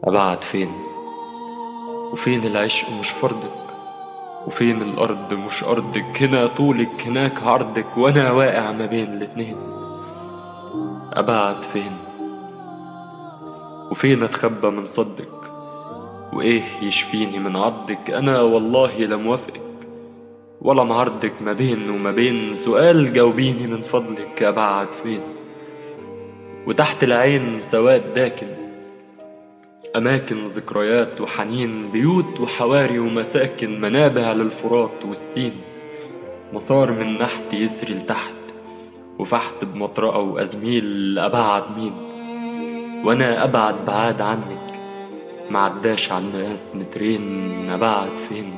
أبعد فين وفين العشق مش فرضك وفين الأرض مش أرضك هنا طولك هناك عرضك وأنا واقع ما بين الاتنين أبعد فين وفين أتخبى من صدك وإيه يشفيني من عضك أنا والله لموافقك ولا معرضك ما بين وما بين سؤال جاوبيني من فضلك أبعد فين وتحت العين سواد داكن أماكن ذكريات وحنين بيوت وحواري ومساكن منابع للفرات والسين مسار من نحت يسري لتحت وفحت بمطرقة وأزميل أبعد مين وأنا أبعد بعاد عنك معداش على المقاس مترين أبعد فين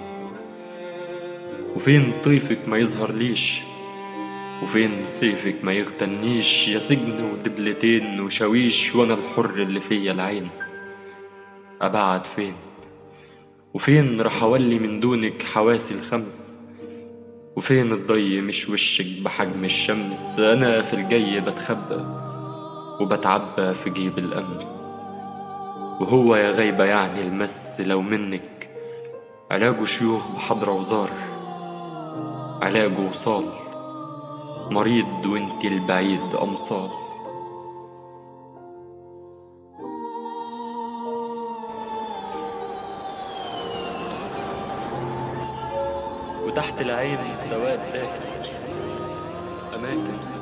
وفين طيفك ما يظهر ليش وفين سيفك ما يغتنيش يا سجن ودبلتين وشاويش وانا الحر اللي فيا العين ابعد فين وفين رح اولي من دونك حواسي الخمس وفين الضي مش وشك بحجم الشمس انا في الجاي بتخبى وبتعبى في جيب الامس وهو يا غيبة يعني المس لو منك علاجه شيوخ بحضرة وزار علاجه وصال مريض وانتي البعيد أمصال وتحت العين سواد داكن أماكن